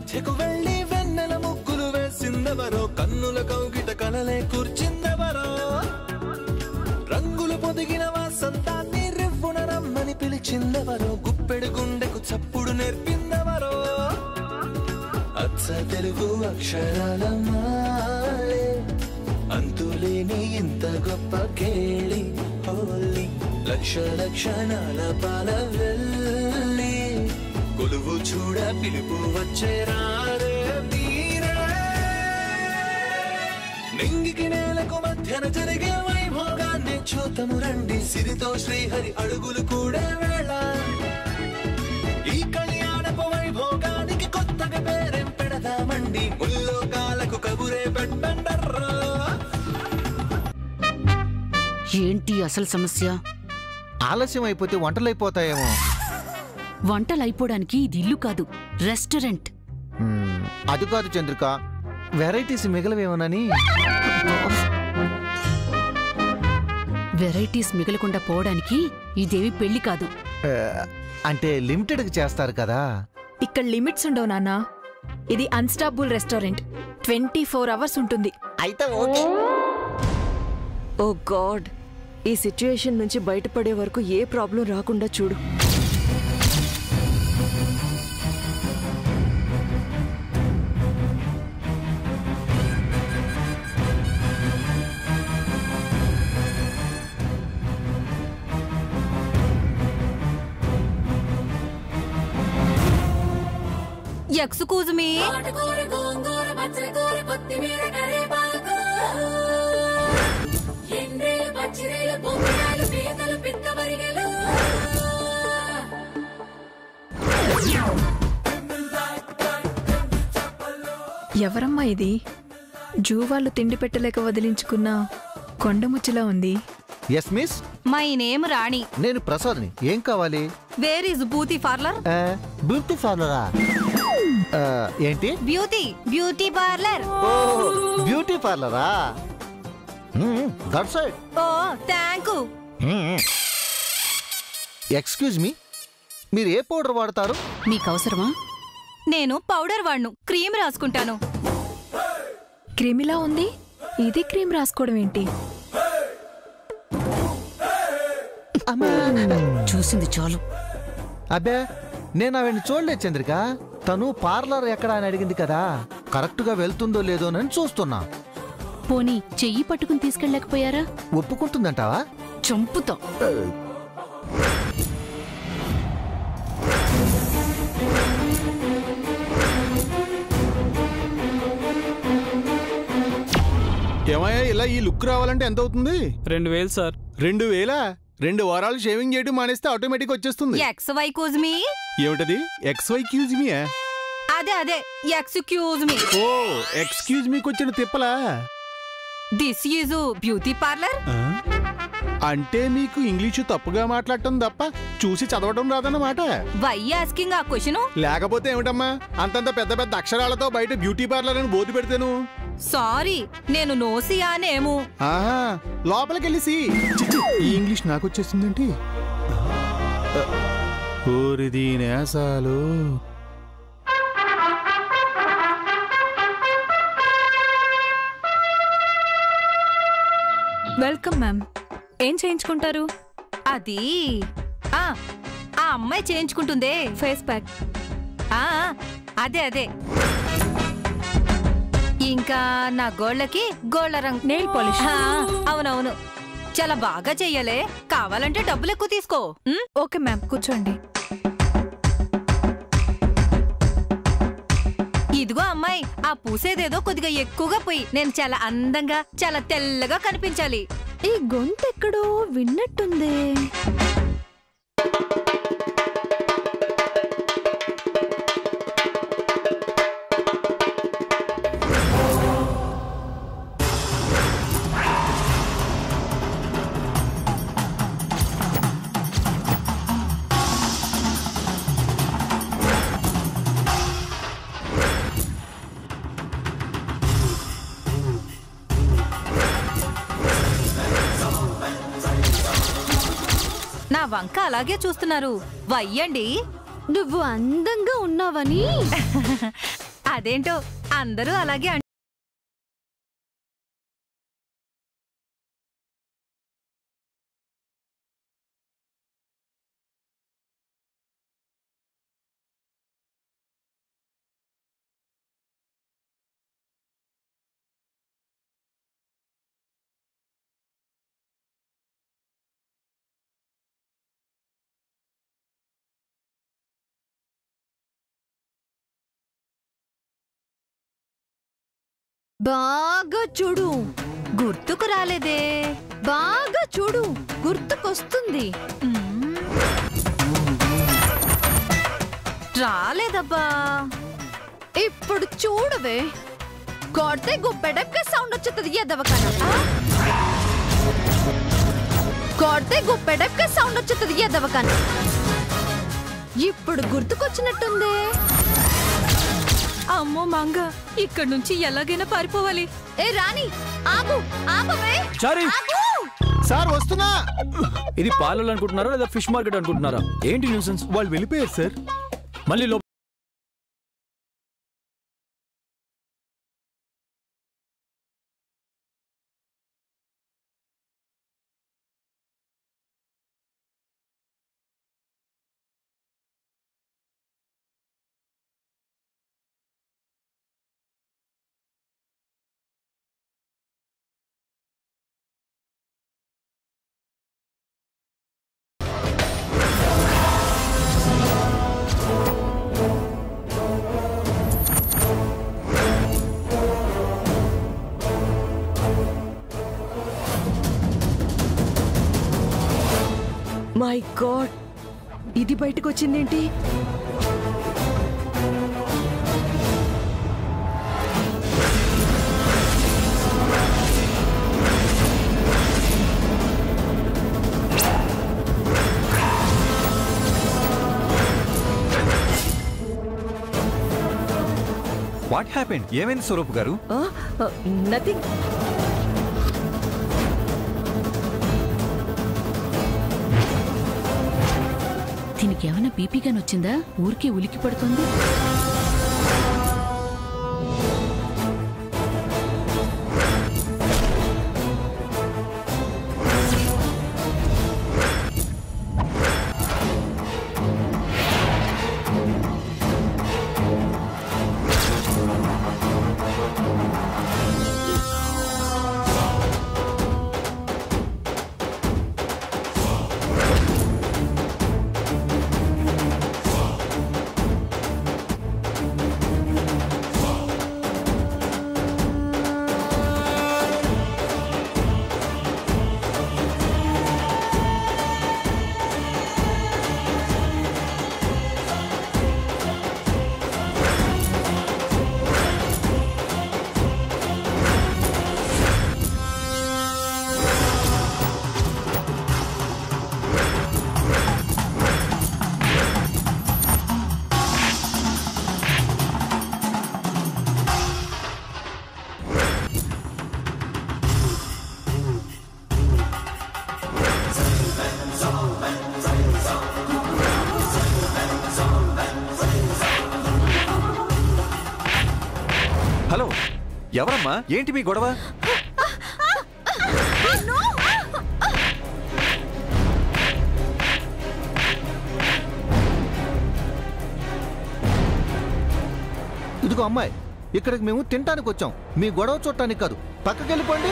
మధ్యకు వెళ్ళి వెన్నెల ముగ్గులు వేసిందెవరో కన్నుల కౌగిట కలలే కూర్చిందెవరో రంగులు పొదిగిన వాసంతాన్ని రివ్వున రమ్మని పిలిచిందెవరో గుప్పెడు గుండెకు చప్పుడు నేర్పిందెవరో అచ్చ తెలుగు అక్షరాల మాలే అంతులేని ఇంత గొప్ప కేళి హోలీ లక్ష లక్షణాల పాల వెళ్ళి కొలువు చూడ పిలుపు వచ్చే రారే మీరే నింగికి నేలకు మధ్యన జరిగే వైభోగాన్ని చూతము రండి సిరితో శ్రీహరి అడుగులు కూడా వేళ ఈ కళ్యాణపు వైభోగానికి కొత్తగా పేరేం పెడదామండి ముల్లోకాలకు కబురే పెట్టండర్రా ఏంటి అసలు సమస్య ఆలస్యం అయిపోతే వంటలైపోతాయేమో వంటలు అయిపోవడానికి ఇది ఇల్లు కాదు రెస్టారెంట్ మ్మ్, అది కాదు చంద్రిక వెరైటీస్ మిగలవేమోనని వెరైటీస్ మిగలకుండా పోవడానికి ఇదేవి పెళ్లి కాదు ఆ, అంటే లిమిటెడ్కి చేస్తారు కదా ఇక్కడ లిమిట్స్ ఉండవు నాన్న ఇది unstoppable restaurant twenty four hours ఉంటుంది అయితే ఓకే ఓ గాడ్ ఈ సిచ్యుయేషన్ నుంచి బయటపడే వరకు ఏ ప్రాబ్లం రాకుండా చూడు ఎక్స్క్యూజ్ మీ ఎవరమ్మా ఇది జూ వాళ్ళు తిండి పెట్టలేక వదిలించుకున్న కొండముచ్చిలా ఉంది yes miss my name Rani నేను ప్రసాద్ని ఏం కావాలి వేర్ ఇస్ బూతి పార్లర్ ఆ, బ్యూటీ పార్లరా ఆ, ఏంటి beauty beauty parlour oh beauty పార్లరా that side oh thank excuse me మీరు ఏ పౌడర్ వాడతారు మీకు అవసరమా నేను పౌడర్ వాడ్ను క్రీమ్ రాసుకుంటాను క్రీమిలా ఉంది ఇది క్రీమ్ రాసుకోవడం ఏంటి చూసింది చాలు అబ్బే నేను ఆవిడ్ని చూడలేదు చంద్రిక తను పార్లర్ ఎక్కడ అని అడిగింది కదా కరెక్ట్గా వెళ్తుందో లేదోనని చూస్తున్నా పోనీ చెయ్యి పట్టుకుని తీసుకెళ్ళలేకపోయారా ఒప్పుకుంటుందంటావా చంపుతా ఏమయ్యా ఇలా ఈ లుక్ రావాలంటే ఎంత అవుతుంది రెండు వేలు సార్ రెండు వేలా రెండు వారాలు షేవింగ్ చేయడం మానేస్తే ఆటోమేటిక్ వచ్చేస్తుంది ఎక్స్ వై కూజ్ మీ ఏమిటది ఎక్స్ వై క్యూజ్ మీ అదే అదే ఎక్స్క్యూజ్ మీ ఓ ఎక్స్క్యూజ్ మీకు వచ్చిన తిప్పలా దిస్ ఈజ్ బ్యూటీ పార్లర్ ఆ? అంటే మీకు ఇంగ్లీషు తప్పుగా మాట్లాడటం తప్ప చూసి చదవడం రాదన్నమాట వై ఆస్కింగ్ ఆ క్వశ్చన్ లేకపోతే ఏమిటమ్మా అంతంత పెద్ద పెద్ద అక్షరాలతో బయట బ్యూటీ పార్లర్ అని బోధి పెడితేను సారీ నేను నోసియా నేము ఆహా లోపలికెళ్ళి ఈ ఇంగ్లీష్ నాకు వచ్చేసిందేంటి ఓరిది నేసాలు వెల్కమ్ మ్యామ్ ఏం చేయించుకుంటారు అది ఆ ఆ అమ్మాయి చేయించుకుంటుందే ఫేస్ ప్యాక్ ఆ అదే అదే ఇంకా నా గోళ్ళకి గోళ్ళ రంగు నెయిల్ పాలిష్ ఆ, అవునవును చాలా బాగా చెయ్యలే కావాలంటే డబ్బులు ఎక్కువ తీసుకో ఉమ్? ఓకే మ్యామ్ కూర్చోండి ఇదిగో అమ్మాయి ఆ పూసేదేదో కొద్దిగా ఎక్కువగా పోయి నేను చాలా అందంగా చాలా తెల్లగా కనిపించాలి ఈ గొంతు ఎక్కడో విన్నట్టుందే నా వంక అలాగే చూస్తున్నారు వయ్యండి నువ్వు అందంగా ఉన్నావని అదేంటో అందరూ అలాగే అంటారు. బాగా చూడు గుర్తుకు రాలేదే బాగా చూడు గుర్తుకొస్తుంది మ్మ్. రాలేదబ్బా ఇప్పుడు చూడవే కొడితే గుప్పెడక్క సౌండ్ వచ్చేది ఎదవకన కొడితే గుప్పెడక్క సౌండ్ వచ్చేది ఎదవకన ఇప్పుడు గుర్తుకొచ్చినట్టుందే అమ్మో మంగ ఇక్కడి నుంచి ఎలాగైనా పారిపోవాలి ఏ రాణి ఆగు ఆపవే చారి ఆగు సార్ వస్తున్నా ఇది పార్లర్ అనుకుంటున్నారా లేదా ఫిష్ మార్కెట్ అనుకుంటున్నారా ఏంటి న్యూసెన్స్ వాళ్ళు వెళ్ళిపోయారు సార్ మళ్ళీ లో మై గాడ్ ఇది బయటకు వచ్చిందేంటి వాట్ హ్యాపెండ్ ఏమైంది స్వరూప్ గారు నథింగ్ దీనికి ఏమైనా బీపీ గాని వచ్చిందా ఊరికే ఉలికి పడుతుంది హలో ఎవరమ్మా ఏంటి మీ గొడవ ఇదిగో అమ్మాయి ఇక్కడికి మేము తినటానికి వచ్చాం మీ గొడవ చూడటానికి కాదు పక్కకి వెళ్ళిపోండి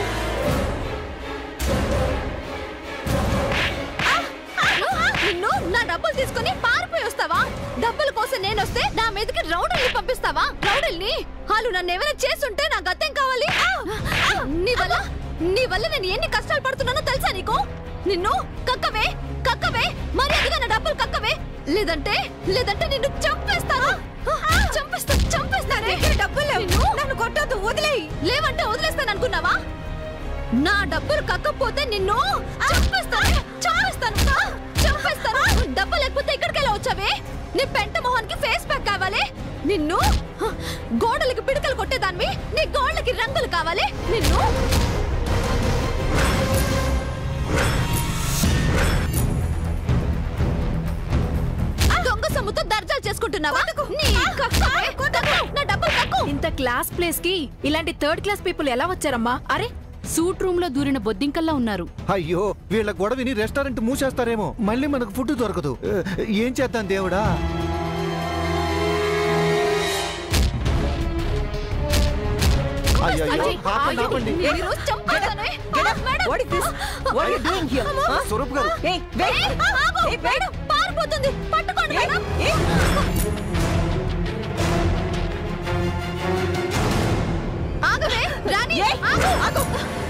నిన్ను నా డబ్బులు తీసుకుని పారిపోయి వస్తావా డబ్బుల కోసం నేను వస్తే నా మీదకి రౌడల్ని పంపిస్తావా రౌడల్ని వాళ్ళు నన్ను ఏమైనా చేస్తుంటే నా గత్యం కావాలి నీ వల్ల నీ వల్ల నేను ఎన్ని కష్టాలు పడుతున్నానో తెలుసా నీకు నిన్ను కక్కవే కక్కవే మర్యాదగా నా డబ్బులు కక్కవే లేదంటే లేదంటే నిన్ను చంపేస్తాను చంపేస్తా చంపేస్తానే డబ్బులు నన్ను కొట్టొద్దు వదిలేయి లేవంటే వదిలేస్తాను అనుకున్నావా నా డబ్బులు కక్కపోతే నిన్ను చంపేస్తాను చంపేస్తాను చంపేస్తాను డబ్బు లేకపోతే ఇక్కడికి ఎలా వచ్చావే నీ పెంట మొహానికి ఫేస్ ప్యాక్ కావాలి నిన్ను హ, గోడలకి పిడకలు కొట్టేదాన్ని నీ గోడలకి రంగులు కావాలి నిన్ను దొంగ సొమ్ముతో దర్జాలు చేసుకుంటున్నావా నీ కక్కవే, కక్కు, నా డబ్బులు కక్కు ఇంత క్లాస్ ప్లేస్ కి ఇలాంటి థర్డ్ క్లాస్ పీపుల్ ఎలా వచ్చారమ్మా అరే సూట్ రూమ్ లో దూరిన బొద్దింకల్లా ఉన్నారు అయ్యో వీళ్ళ గొడవిని రెస్టారెంట్ మూసేస్తారేమో మళ్ళీ మనకు ఫుడ్ దొరకదు ఏ, ఏం చేద్దాం దేవుడా అయ్యయ్యో, అజయ్, ఆపండి, ఆపండి. నేను ఈరోజు చంపేస్తానే. Madam. What is this? What are you doing here? Huh? Swaroop గారు Hey, wait. ఏ, ఆగు, మేడం, పారిపోతుంది పట్టుకోండి Hey, మేడం hey. ఆగవే రాణి ఏయ్, ఆగు ఆగు.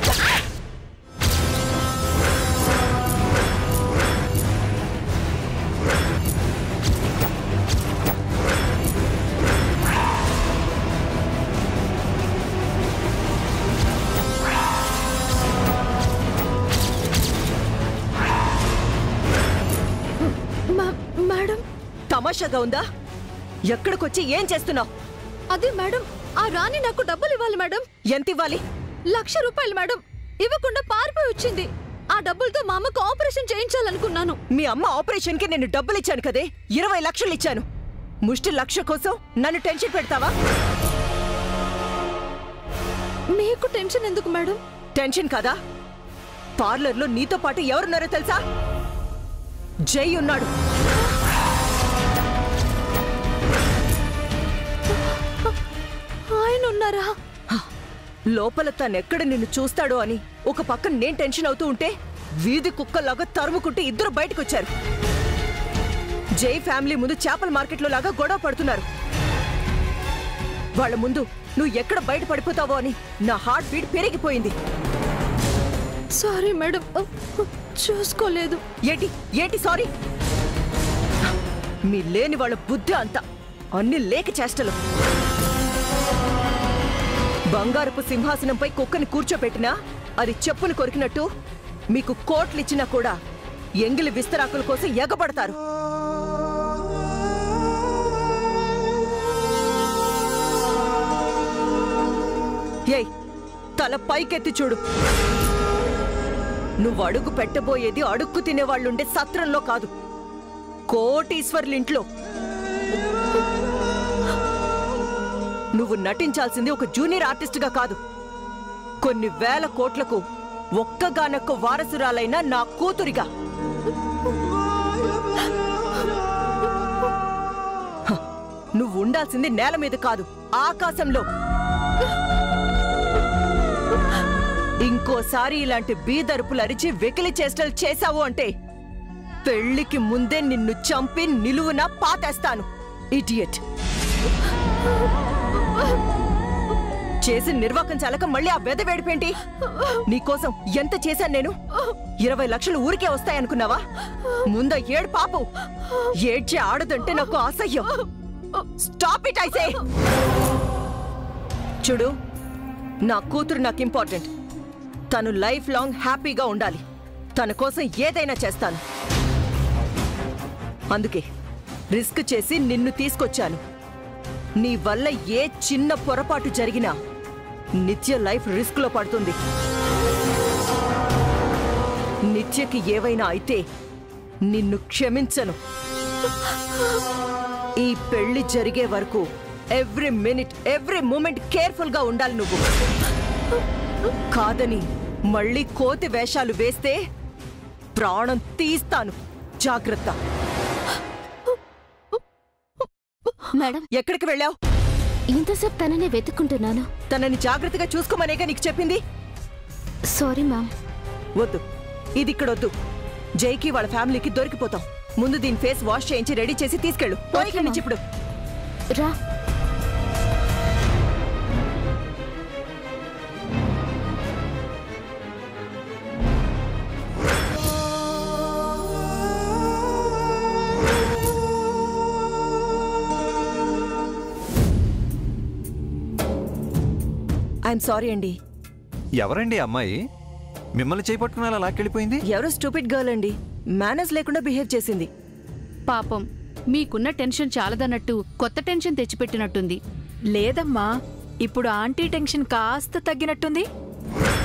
మేడం తమాషాగా ఉందా ఎక్కడికొచ్చి ఏం చేస్తున్నావు అది మేడం ఆ రాణి నాకు డబ్బులు ఇవ్వాలి మేడం ఎంత ఇవ్వాలి లక్ష రూపాయలు మేడం ఇవ్వకుండా పారిపోయి వచ్చింది ఆ డబ్బులతో మా అమ్మకు ఆపరేషన్ చేయించాలనుకున్నాను మీ అమ్మ ఆపరేషన్ కి నేను డబ్బులు ఇచ్చాను కదే ఇరవై లక్షలు ఇచ్చాను ముష్టి లక్ష కోసం నన్ను టెన్షన్ పెడతావా మీకు టెన్షన్ ఎందుకు మేడం టెన్షన్ కదా పార్లర్లో నీతో పాటు ఎవరున్నారో తెలుసా జై ఉన్నాడు ఆయన ఉన్నారా లోపల తనెక్కడ నిన్ను చూస్తాడో అని ఒక పక్క నేను టెన్షన్ అవుతూ ఉంటే వీధి కుక్కలాగా తరుముకుంటే ఇద్దరు బయటకొచ్చారు జై ఫ్యామిలీ ముందు చేపల మార్కెట్లో లాగా గొడవ పడుతున్నారు వాళ్ళ ముందు నువ్వు ఎక్కడ బయట పడిపోతావో అని నా హార్ట్ బీట్ పెరిగిపోయింది సారీ మేడం చూసుకోలేదు ఏంటి ఏంటి సారీ మీ లేని వాళ్ళ బుద్ధి అంతా అన్ని లేక చేష్టలు బంగారపు సింహాసనంపై కుక్కని కూర్చోపెట్టినా అది చెప్పులు కొరికినట్టు మీకు కోట్లిచ్చినా కూడా ఎంగిలి విస్తరాకుల కోసం ఎగబడతారు ఏయ్ తల పైకెత్తి చూడు నువ్వు అడుగు పెట్టబోయేది అడుక్కు తినేవాళ్ళుండే సత్రంలో కాదు కోటీశ్వర్లింట్లో నువ్వు నటించాల్సింది ఒక జూనియర్ ఆర్టిస్ట్గా కాదు కొన్ని వేల కోట్లకు ఒక్కగానొక్క వారసురాలైన నా కూతురిగా హ, నువ్వు ఉండాల్సింది నేల మీద కాదు ఆకాశంలో ఇంకోసారి ఇలాంటి బీదరుపులు అరిచి వెకిలి చేష్టలు చేశావు అంటే పెళ్లికి ముందే నిన్ను చంపి నిలువున పాతేస్తాను ఇడియట్ చేసి నిర్వాకం చాలక మళ్ళీ ఆ బెద వేడిపేంటి నీకోసం ఎంత చేశాను నేను ఇరవై లక్షలు ఊరికే వస్తాయనుకున్నావా ముంద ఏడు పాపు ఏడ్చే ఆడదంటే నాకు అసహ్యం స్టాప్ ఇట్ ఐసే చూడు నా కూతురు నాకు ఇంపార్టెంట్ తను లైఫ్ లాంగ్ హ్యాపీగా ఉండాలి తన కోసం ఏదైనా చేస్తాను అందుకే రిస్క్ చేసి నిన్ను తీసుకొచ్చాను నీ వల్ల ఏ చిన్న పొరపాటు జరిగినా నిత్య లైఫ్ రిస్క్ లో పడుతుంది నిత్యకి ఏవైనా అయితే నిన్ను క్షమించను ఈ పెళ్లి జరిగే వరకు every minute every moment careful గా ఉండాలి నువ్వు కాదని మళ్ళీ కోతి వేషాలు వేస్తే ప్రాణం తీస్తాను జాగ్రత్త మేడం ఎక్కడికి వెళ్ళావు ఇంతసేపు తననే వెతుక్కుంటున్నాను తనని జాగ్రత్తగా చూసుకోమనేగా నీకు చెప్పింది సారీ మ్యామ్ వద్దు ఇది ఇక్కడ వద్దు జైకి వాళ్ళ ఫ్యామిలీకి దొరికిపోతాం ముందు దీని ఫేస్ వాష్ చేయించి రెడీ చేసి తీసుకెళ్ళు పో ఓకే, ఇక్కడి నుంచి ఇప్పుడు రా ఐఎమ్ సారీ అండి ఎవరండి అమ్మాయి మిమ్మల్ని చేపట్టుకుని అలా లాక్కెళ్ళిపోయింది ఎవరో స్టూపిడ్ గర్ల్ అండి మేనర్స్ లేకుండా బిహేవ్ చేసింది పాపం మీకున్న టెన్షన్ చాలదన్నట్టు కొత్త టెన్షన్ తెచ్చిపెట్టినట్టుంది లేదమ్మా ఇప్పుడు ఆంటీ టెన్షన్ కాస్త తగ్గినట్టుంది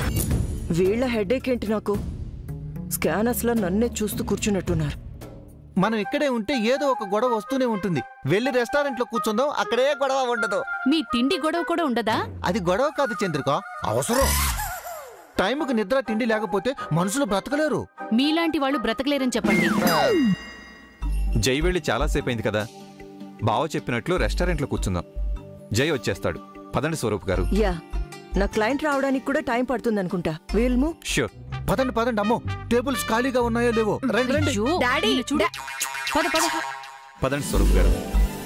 వీళ్ళ హెడేక్ ఏంటి నాకు స్కానర్స్ లో నన్నే చూస్తూ కూర్చున్నట్టున్నారు మనం ఇక్కడే ఉంటే ఏదో ఒక గొడవ వస్తూనే ఉంటుంది వెళ్ళి రెస్టారెంట్ లో కూర్చుందాం అక్కడే గొడవ ఉండదు మీ తిండి గొడవ కూడా ఉండదా అది గొడవ కాదు చంద్రిక అవసరం టైంకు నిద్ర తిండి లేకపోతే మనుషులు బ్రతకలేరు మీలాంటి వాళ్ళు బ్రతకలేరని చెప్పండి జై వెళ్ళి చాలాసేపు అయింది కదా బావ చెప్పినట్లు రెస్టారెంట్లో కూర్చుందాం జై వచ్చేస్తాడు పదండి స్వరూప్ గారు యా నా క్లయింట్ రావడానికి కూడా టైం పడుతుంది అనుకుంటా వీల్ మూవ్ ష్యూర్ పదండి పదండి అమ్మో టేబుల్స్ ఖాళీగా ఉన్నాయో లేవో రండి రండి అయ్యో, డాడీ, వీళ్ళు చూడు పద పద పదండి స్వరూప్ గారు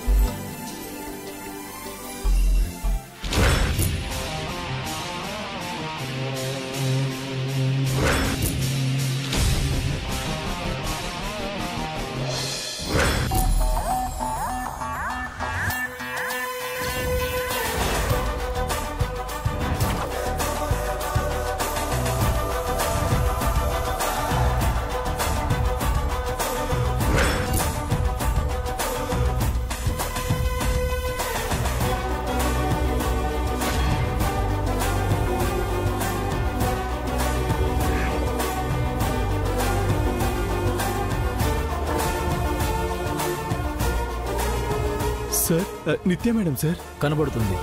సార్ నిత్య మేడం సార్ కనబడుతుంది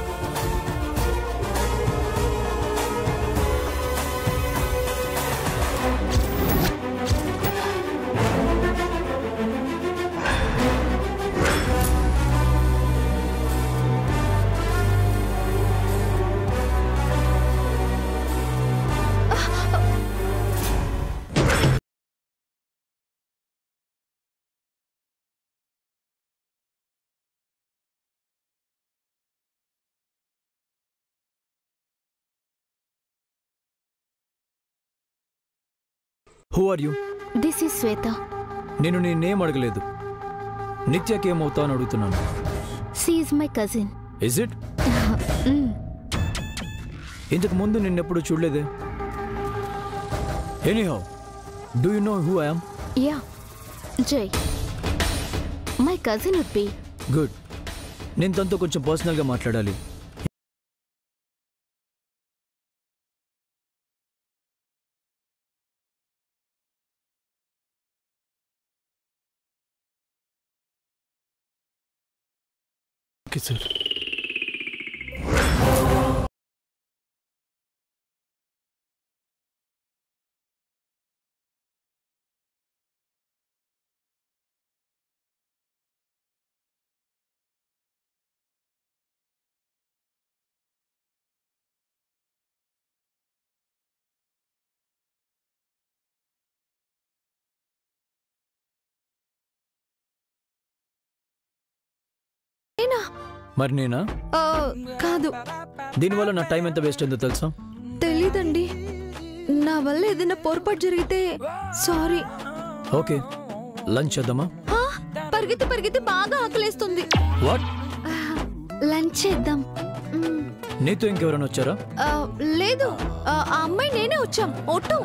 who are you this is Shweta నేను నీ నేమ్ అడగలేదు నిత్యకి ఏమవుతావు అని అడుగుతున్నాను she is my cousin is it ఇంతకు ముందు నిన్నెప్పుడు చూడలేదే anyhow do you know who I'm yeah Jai my cousin would be good నేను తనతో కొంచెం పర్సనల్గా మాట్లాడాలి ఓకే సార్ మరి నేనా కాదు దీనివల్ల నా టైం ఎంత వేస్ట్ అయిందో తెలుసా తెలీదండి నా వల్ల ఏదైనా పొరపాటు జరిగితే సారీ ఓకే లంచ్ చేద్దామా పరిగెత్తి పరిగెత్తి బాగా ఆకలేస్తుంది వాట్ లంచ్ చేద్దాం మ్, నీతో ఇంకెవరైనా వచ్చారా ఆ, లేదు ఆ ఆ అమ్మాయి నేనే వచ్చాం ఒట్టు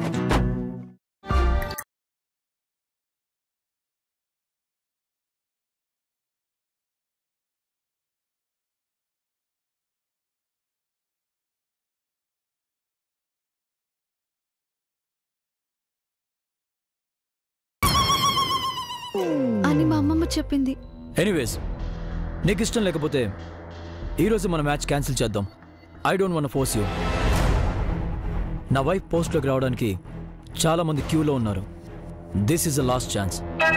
అని మా అమ్మమ్మ చెప్పింది ఎనీవేస్ నీకు ఇష్టం లేకపోతే ఈరోజు మన మ్యాచ్ క్యాన్సిల్ చేద్దాం I don't want force you నా వైఫ్ పోస్ట్లోకి రావడానికి చాలా మంది క్యూలో ఉన్నారు this is a last chance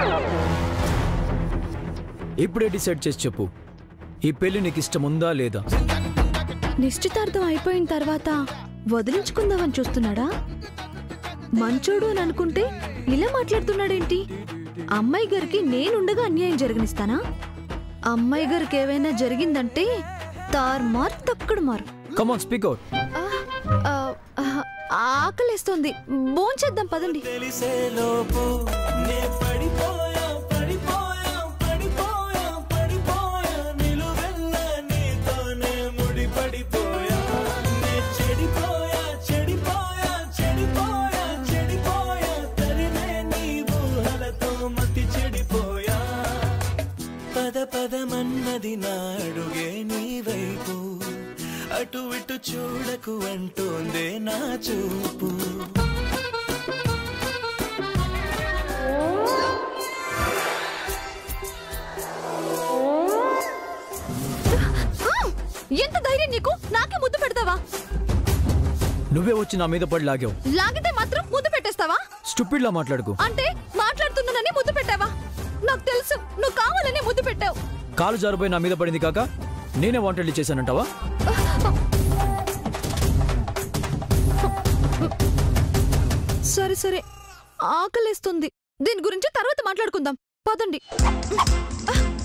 ఇప్పుడే డిసైడ్ చేసి చెప్పు ఈ పెళ్లి నీకు ఇష్టం ఉందా లేదా నిశ్చితార్థం అయిపోయిన తర్వాత వదిలించుకుందామని చూస్తున్నాడా మంచోడు అని అనుకుంటే ఇలా మాట్లాడుతున్నాడేంటి అమ్మాయి గారికి నేనుండగా అన్యాయం జరగనిస్తానా అమ్మాయి గారికి ఏవైనా జరిగిందంటే తార్మార్ తక్కడుమారు కమాన్ స్పీక్ అవుట్ ఆ, ఆ, ఆకలేస్తోంది భోంచేద్దాం పదండి తెలిసేలోపు నే పడిపోయా పడిపోయా పడిపోయా పడిపోయా నిలువెల్ల నీతోనే ముడి పడిపోయా నే చెడిపోయా చెడిపోయా చెడిపోయా చెడిపోయా తరిమే నీ ఊహలతో మతి చెడిపోయా పద పదమన్నది నా అడుగే నీ వైపు అటు ఇటు చూడకు అంటోందే నా చూపు నువ్వే వచ్చి నా మీద పడి లాగావు లాగితే మాత్రం ముద్దు పెట్టేస్తావా స్టూపిడ్లా మాట్లాడుకు అంటే మాట్లాడుతున్నానని ముద్దు పెట్టావా నాకు తెలుసు నువ్వు కావాలని ముద్దు పెట్టావు కాలు జారిపోయి నా మీద పడింది కాక నేనే వాంటెడ్లీ చేశానంటావా సరే సరే ఆకలిస్తుంది దీని గురించి తర్వాత మాట్లాడుకుందాం పదండి